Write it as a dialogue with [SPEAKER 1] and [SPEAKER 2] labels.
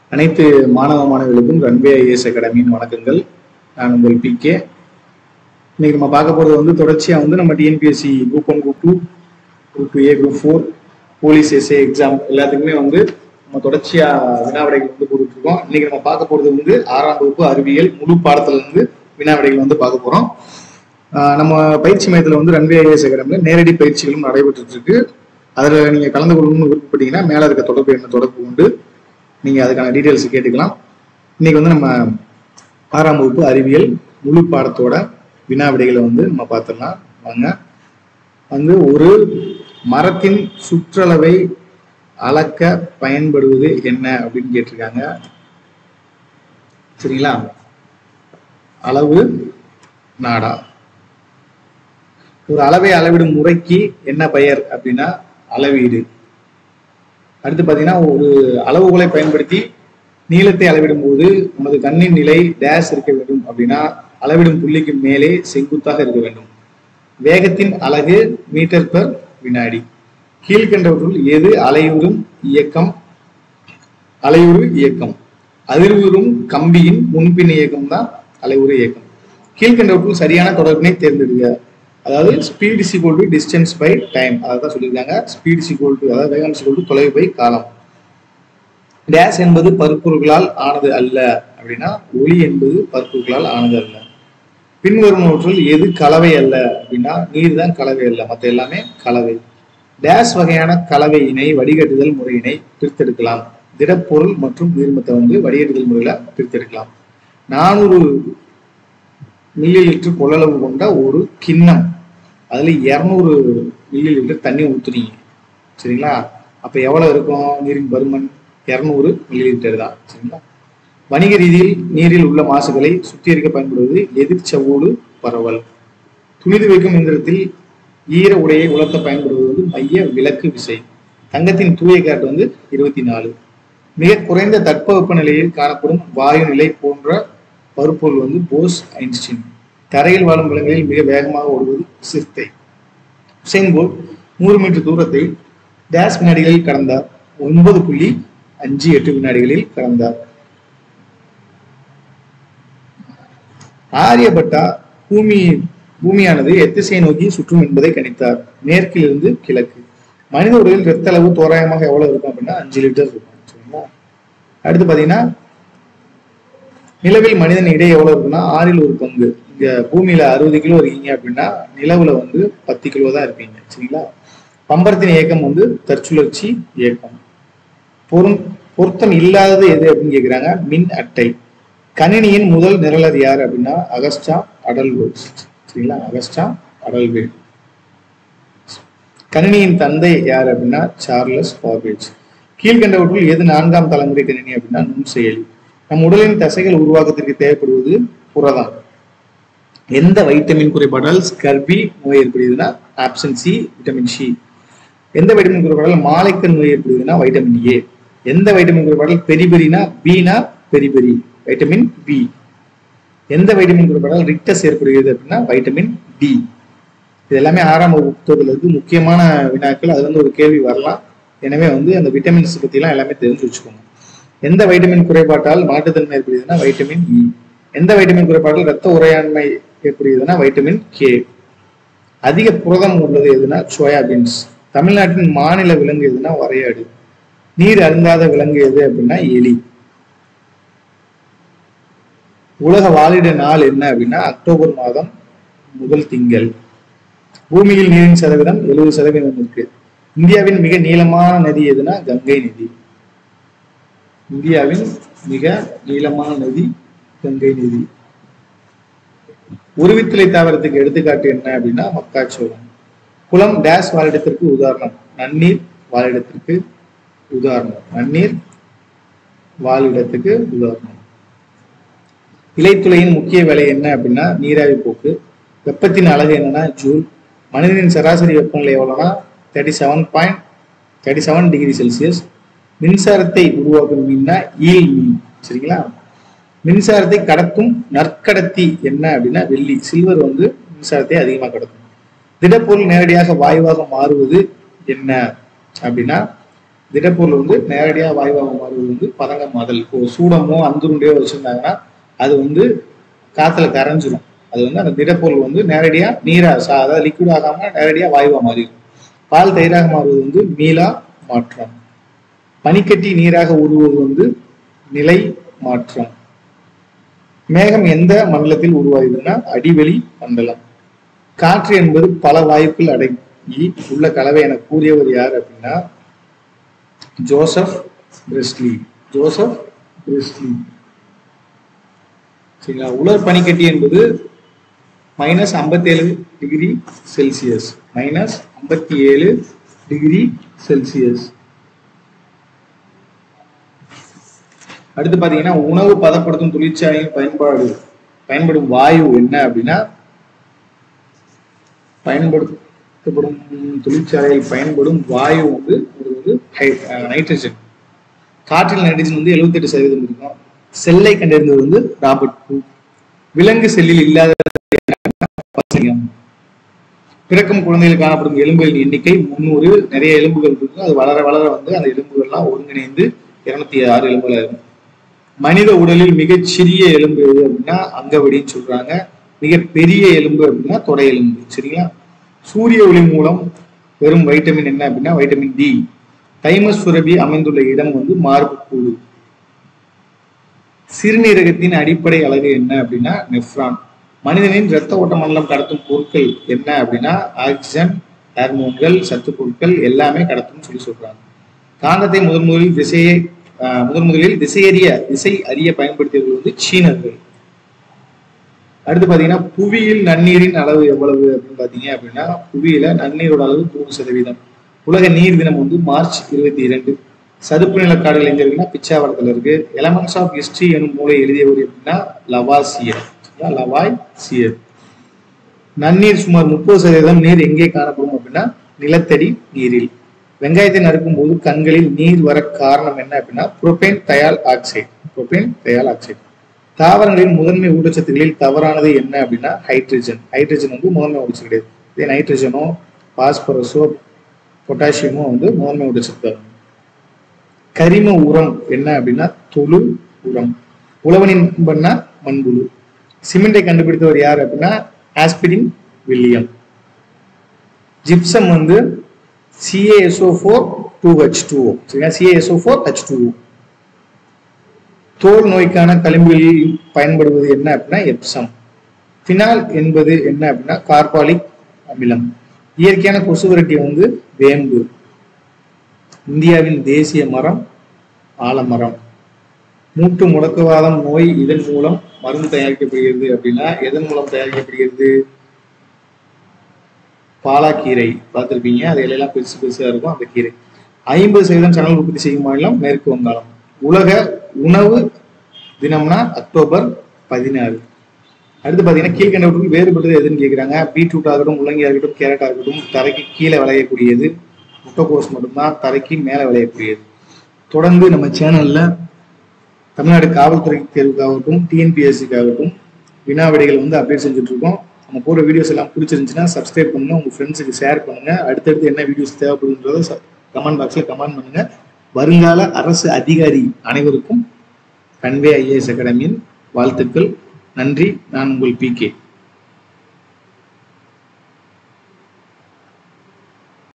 [SPEAKER 1] அனைத்து மாணவ மாணவிகளுக்கும் runway IAS அகாடமியின் வணக்கங்கள் நான் உங்கள் பி கே இன்னைக்கு நம்ம பார்க்க போறது வந்து தொடர்ச்சியா வந்து நம்ம TNPSC group one group two group two A group four police SA exam எல்லாத்துக்குமே வந்து நம்ம தொடர்ச்சியா வினாவிடைகள் வந்து கொடுத்துட்டு இருக்கோம் இன்னைக்கு நம்ம பார்க்க போறது வந்து ஆறாம் வகுப்பு அறிவியல் முழு பாடத்துல இருந்து வினாவிடைகள் வந்து பார்க்க போறோம் ஆஹ் நம்ம பயிற்சி மையத்துல வந்து ரன்வே ஐஏஎஸ் அகாடமியில் நேரடி பயிற்சிகளும் நடைபெற்றுட்டு இருக்கு அதுல நீங்க கலந்து கொள்ளணும்னு விருப்பப்பட்டீங்கன்னா மேல இருக்க தொடர்பு என்ன தொடர்பு கொண்டு நீங்க அதுக்கான டீட்டெயில்ஸ் கேட்டுக்கலாம் இன்னைக்கு வந்து நம்ம ஆறாம் வகுப்பு அறிவியல் முழு பாடத்தோட வினா விடைகளை வந்து நம்ம பார்த்துடலாம் வாங்க வந்து ஒரு மரத்தின் சுற்றளவை அளக்க பயன்படுவது என்ன அப்படின்னு கேட்டிருக்காங்க சரிங்களா அளவு நாடா ஒரு அளவை அளவிடும் முறைக்கு என்ன பெயர் அப்படின்னா அளவீடு அடுத்து பாத்தீங்கன்னா ஒரு அளவுகோலை பயன்படுத்தி நீளத்தை அளவிடும் போது நமது கண்ணின் நிலை டேஷ் இருக்க வேண்டும் அப்படின்னா அளவிடும் புள்ளிக்கு மேலே செங்குத்தாக இருக்க வேண்டும் வேகத்தின் அலகு மீட்டர் பெர் வினாடி கீழ்கண்டவற்றுள் எது அலையுறும் இயக்கம் அலையுறு இயக்கம் அதிர்வுறும் கம்பியின் முன்பின் இயக்கம் தான் அலைவுறு இயக்கம் கீழ்கண்டவற்றுள் சரியான தொடர்பினை தேர்ந்தெடுக்க அதாவது speed is equal to distance by time அதை தான் சொல்லியிருக்காங்க ஸ்பீட் இஸ் ஈக்குவல் டு அதாவது வேகம் இஸ் ஈக்குவல் டு தொலைவு பை காலம் டேஷ் என்பது பருப்பொருள்களால் ஆனது அல்ல அப்படின்னா ஒளி என்பது பருப்பொருள்களால் ஆனது அல்ல பின்வருவனவற்றுள் எது கலவை அல்ல அப்படின்னா நீர் தான் கலவை அல்ல மற்ற எல்லாமே கலவை டேஷ் வகையான கலவையினை வடிகட்டுதல் முறையினை பிரித்தெடுக்கலாம் திடப்பொருள் மற்றும் நீர்மத்தை வந்து வடிகட்டுதல் முறையில பிரித்தெடுக்கலாம் நானூறு மில்லி லிட்டர் கொள்ளளவு கொண்ட ஒரு கிண்ணம் அதுல இருநூறு மில்லி லிட்டர் தண்ணி ஊத்துறீங்க சரிங்களா அப்ப எவ்வளவு இருக்கும் நீரின் பருமன் இருநூறு மில்லி லிட்டர் தான் சரிங்களா வணிக ரீதியில் நீரில் உள்ள மாசுகளை சுத்திகரிக்க பயன்படுவது எதிர்ச்சவோடு பரவல் துணிது வைக்கும் இயந்திரத்தில் ஈர உடையை உலர்த்த பயன்படுவது வந்து மைய விலக்கு விசை தங்கத்தின் தூய காட்டு வந்து இருபத்தி நாலு மிக குறைந்த தட்பவெப்ப நிலையில் காணப்படும் வாயு நிலை போன்ற பருப்பொருள் வந்து போஸ் ஐன்ஸ்டீன் தரையில் வாழும் விலங்குகளில் மிக வேகமாக ஓடுவது சிறுத்தை உசைன் போல் நூறு மீட்டர் தூரத்தை டேஷ் வினாடிகளில் கடந்தார் ஒன்பது புள்ளி அஞ்சு எட்டு வினாடிகளில் கடந்தார் ஆரியபட்டா பூமி பூமியானது எத்திசையை நோக்கி சுற்றும் என்பதை கணித்தார் மேற்கிலிருந்து கிழக்கு மனித உடலில் இரத்த அளவு தோராயமாக எவ்வளவு இருக்கும் அப்படின்னா அஞ்சு லிட்டர் இருக்கும் சரிங்களா அடுத்து பாத்தீங்கன்னா நிலவில் மனிதன் இடை எவ்வளவு இருக்குன்னா ஆறில் ஒரு பங்கு இங்க பூமியில அறுபது கிலோ இருக்கீங்க அப்படின்னா நிலவுல வந்து பத்து கிலோ தான் இருப்பீங்க சரிங்களா பம்பரத்தின் இயக்கம் வந்து தற்சுழற்சி இயக்கம் பொருள் பொருத்தம் இல்லாதது எது அப்படின்னு கேக்குறாங்க மின் அட்டை கணினியின் முதல் நிரலர் யார் அப்படின்னா அகஸ்டா அடல்வேட் சரிங்களா அகஸ்டா அடல்வேட் கணினியின் தந்தை யார் அப்படின்னா சார்லஸ் பாபேஜ் கீழ்கண்டவற்றுள் எது நான்காம் தலைமுறை கணினி அப்படின்னா நுண் செயலி நம் உடலின் தசைகள் உருவாக்கத்திற்கு தேவைப்படுவது புரதம் எந்த வைட்டமின் குறைபாடால் ஸ்கர்பி நோய் ஏற்படுதுன்னா ஆப்சன் சி விட்டமின் சி எந்த வைட்டமின் குறைபாடால் மாலைக்கண் நோய் ஏற்படுதுன்னா வைட்டமின் ஏ எந்த வைட்டமின் குறைபாடால் பெரிபெரினா பீனா பெரிபெரி வைட்டமின் பி எந்த வைட்டமின் குறைபாடால் ரிக்டஸ் ஏற்படுகிறது அப்படின்னா வைட்டமின் டி இது எல்லாமே ஆறாம் வகுப்பு புத்தகத்துல இருக்கு முக்கியமான வினாக்கள் அது வந்து ஒரு கேள்வி வரலாம் எனவே வந்து அந்த விட்டமின்ஸ் பத்திலாம் எல்லாமே தெரிஞ்சு வச்சுக்கோங்க எந்த வைட்டமின் குறைபாட்டால் மாற்றுத்தன்மை ஏற்படுகிறதுனா வைட்டமின் இ எந்த வைட்டமின் குறைபாட்டால் ரத்த உரையாண்மை ஏற்படுகிறதுனா வைட்டமின் கே அதிக புரதம் உள்ளது எதுனா சோயாபீன்ஸ் தமிழ்நாட்டின் மாநில விலங்கு எதுனா வரையாடு நீர் அருந்தாத விலங்கு எது அப்படின்னா எலி உலக வாழிட நாள் என்ன அப்படின்னா அக்டோபர் மாதம் முதல் திங்கள் பூமியில் நீரின் சதவீதம் எழுபது சதவீதம் இருக்கு இந்தியாவின் மிக நீளமான நதி எதுனா கங்கை நதி இந்தியாவின் மிக நீளமான நதி கங்கை நதி உருவித்துளை தாவரத்துக்கு எடுத்துக்காட்டு என்ன அப்படின்னா மக்காச்சோளம் குளம் டேஷ் வாழிடத்திற்கு உதாரணம் நன்னீர் வாழிடத்திற்கு உதாரணம் நன்னீர் வாழிடத்துக்கு உதாரணம் இலைத்துளையின் முக்கிய வேலை என்ன அப்படின்னா நீராவி போக்கு வெப்பத்தின் அழகு என்னன்னா ஜூல் மனிதனின் சராசரி வெப்பநிலை எவ்வளோனா thirty seven point thirty seven degree Celsius மின்சாரத்தை உருவாக்கும் மீன்னா ஈல் மீன் சரிங்களா மின்சாரத்தை கடத்தும் நற்கடத்தி என்ன அப்படின்னா வெள்ளி சில்வர் வந்து மின்சாரத்தை அதிகமாக கடத்தும் திடப்பொருள் நேரடியாக வாயுவாக மாறுவது என்ன அப்படின்னா திடப்பொருள் வந்து நேரடியாக வாயுவாக மாறுவது வந்து பதங்கமாதல் இப்போ சூடமோ அந்துருண்டையோ வச்சிருந்தாங்கன்னா அது வந்து காத்துல கரைஞ்சிரும் அது வந்து அந்த திடப்பொருள் வந்து நேரடியா நீரா சா- அதாவது லிக்விட் ஆகாம நேரடியா வாயுவா மாறிடும் பால் தயிராக மாறுவது வந்து மீளா மாற்றம் பனிக்கட்டி நீராக உருவது வந்து நிலை மாற்றம் மேகம் எந்த மண்டலத்தில் உருவாகுதுன்னா அடிவெளி மண்டலம் காற்று என்பது பல வாயுக்கள் அடங்கி உள்ள கலவை என கூறியவர் யார் அப்படின்னா ஜோசப் பிரெஸ்லி ஜோசப் பிரெஸ்லி சரிங்களா உலர் பனிக்கட்டி என்பது மைனஸ் ஐம்பத்தேழு டிகிரி செல்சியஸ் மைனஸ் ஐம்பத்தி ஏழு டிகிரி செல்சியஸ் அடுத்து பாத்தீங்கன்னா உணவு பதப்படுத்தும் தொழிற்சாலையின் பயன்பாடு பயன்படும் வாயு என்ன அப்படின்னா பயன்படுத்தப்படும் தொழிற்சாலையில் பயன்படும் வாயு வந்து ஒரு வந்து ஹை- அஹ் நைட்ரஜன் காற்றில் நைட்ரஜன் வந்து 78% சதவீதம் இருக்கும் செல்லை கண்டறிந்தது வந்து ராபர்ட் ஹூக் விலங்கு செல்லில் இல்லாத பசியம். பிறக்கும் குழந்தையில் காணப்படும் எலும்புகளின் எண்ணிக்கை முந்நூறு நிறைய எலும்புகள் இருக்கும் அது வளர வளர வந்து அந்த எலும்புகள்லாம் ஒருங்கிணைந்து இருநூத்தி ஆறு எலும்புகள் இருக்கும் மனித உடலில் மிகச் சிறிய எலும்பு எது அப்படின்னா அங்கவடின்னு சொல்றாங்க மிக பெரிய எலும்பு அப்படின்னா தொடை எலும்பு சரிங்களா சூரிய ஒளி மூலம் வெறும் வைட்டமின் என்ன அப்படின்னா வைட்டமின் டி தைமஸ் சுரபி அமைந்துள்ள இடம் வந்து மார்புக்கூடு சிறுநீரகத்தின் அடிப்படை அலகு என்ன அப்படின்னா நெஃப்ரான் மனிதனின் இரத்த ஓட்ட மண்டலம் கடத்தும் பொருட்கள் என்ன அப்படின்னா ஆக்சிஜன் ஹார்மோன்கள் சத்து பொருட்கள் எல்லாமே கடத்தும்னு சொல்லி சொல்றாங்க காந்தத்தை முதன் முதலில் திசையை ஆஹ், முதன் முதலில் திசையறிய திசை அறிய பயன்படுத்தியவர்கள் வந்து சீனர்கள் அடுத்து பாத்தீங்கன்னா புவியில் நன்னீரின் அளவு எவ்வளவு அப்படின்னு பாத்தீங்க அப்படின்னா புவியில நன்னீரோட அளவு மூணு சதவீதம் உலக நீர் தினம் வந்து மார்ச் இருபத்தி இரண்டு சதுப்பு நிலக்காடுகள் எங்க இருக்குன்னா பிச்சாவரத்துல இருக்கு எலமெண்ட்ஸ் ஆஃப் ஹிஸ்டரி எனும் மூலை எழுதியவர் அப்படின்னா லவாசியர் சரிங்களா? லவாய் சியர் நன்னீர் சுமார் முப்பது சதவீதம் நீர் எங்கே காணப்படும் அப்படின்னா நிலத்தடி நீரில் வெங்காயத்தை நறுக்கும் போது கண்களில் நீர் வர காரணம் என்ன அப்படின்னா propanethial oxide propanethial oxide தாவரங்களின் முதன்மை ஊட்டச்சத்துக்களில் தவறானது என்ன அப்படின்னா ஹைட்ரஜன் ஹைட்ரஜன் வந்து முதன்மை ஊட்டச்சத்து கிடையாது இதே நைட்ரஜனோ பாஸ்பரஸோ பொட்டாசியமோ வந்து முதன்மை ஊட்டச்சத்து கரிம உரம் என்ன அப்படின்னா தொழு உரம் உழவனின் பண்ணா மண்புழு சிமெண்டை கண்டுபிடித்தவர் யார் அப்படின்னா ஆஸ்பிரின் வில்லியம் ஜிப்சம் வந்து CASO four two H two சரிங்களா சிஏஎஸ்ஓ ஃபோர் ஹெச் டூ தோல் நோய்க்கான களிம்புகளில் பயன்படுவது என்ன அப்படின்னா எப்சம் பினால் என்பது என்ன அப்படின்னா கார்பாலிக் அமிலம் இயற்கையான கொசு விரட்டி வந்து வேம்பு இந்தியாவின் தேசிய மரம் ஆலமரம் மூட்டு முடக்குவாதம் நோய் இதன் மூலம் மருந்து தயாரிக்கப்படுகிறது அப்படின்னா எதன் மூலம் தயாரிக்கப்படுகிறது பாலாக்கீரை பார்த்திருப்பீங்க அது இலையெல்லாம் பெருசு பெருசா இருக்கும் அந்த கீரை ஐம்பது சதவீதம் சணல் உற்பத்தி செய்யும் மாநிலம் மேற்கு வங்காளம் உலக உணவு தினம்னா அக்டோபர் பதினாறு அடுத்து பாத்தீங்கன்னா கீழ்கண்டவற்றுக்கு வேறுபட்டது எதுன்னு கேக்குறாங்க பீட்ரூட் ஆகட்டும் முள்ளங்கி ஆகட்டும் கேரட் ஆகட்டும் தரைக்கு கீழே விளையக்கூடியது முட்டைக்கோஸ் மட்டும்தான் தரைக்கு மேலே விளையக்கூடியது தொடர்ந்து நம்ம சேனல்ல தமிழ்நாடு காவல்துறை தேர்வுக்காகட்டும் டிஎன்பிஎஸ்சிக்காகட்டும் வினா விடைகள் வந்து அப்டேட் செஞ்சுட்டு இருக்கோம் நம்ம போகிற வீடியோஸ் எல்லாம் பிடிச்சிருந்துச்சுன்னா சப்ஸ்கிரைப் பண்ணுங்க உங்க ஃப்ரெண்ட்ஸுக்கு ஷேர் பண்ணுங்க அடுத்தடுத்து என்ன வீடியோஸ் தேவைப்படுன்றத கமெண்ட் பாக்ஸில் கமெண்ட் பண்ணுங்க வருங்கால அரசு அதிகாரி அனைவருக்கும் கன்வே ஐஏஎஸ் அகாடமியின் வாழ்த்துக்கள் நன்றி நான் உங்கள் பி கே